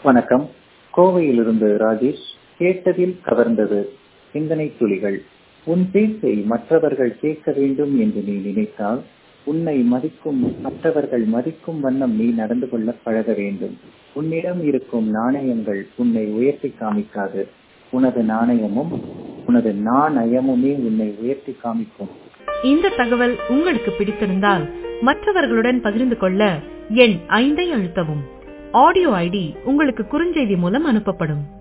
வணக்கம் கோவையிலிருந்து ராஜேஷ் கேட்டதில் கவர்ந்தது சிந்தனை துளிகள் உன் பேச்சை மற்றவர்கள் கேட்க வேண்டும் என்று நீ நினைத்தால் உன்னை மதிக்கும் மற்றவர்கள் மதிக்கும் வண்ணம் நீ நடந்து கொள்ள பழக வேண்டும் உன்னிடம் இருக்கும் நாணயங்கள் உன்னை உயர்த்தி காமிக்காது உனது நாணயமும் உனது நாணயமுமே உன்னை உயர்த்தி காமிக்கும் இந்த தகவல் உங்களுக்கு பிடித்திருந்தால் மற்றவர்களுடன் பகிர்ந்து கொள்ள எண் ஐந்தை அழுத்தவும் ஆடியோ ஐடி உங்களுக்கு குறுஞ்செய்தி மூலம் அனுப்பப்படும்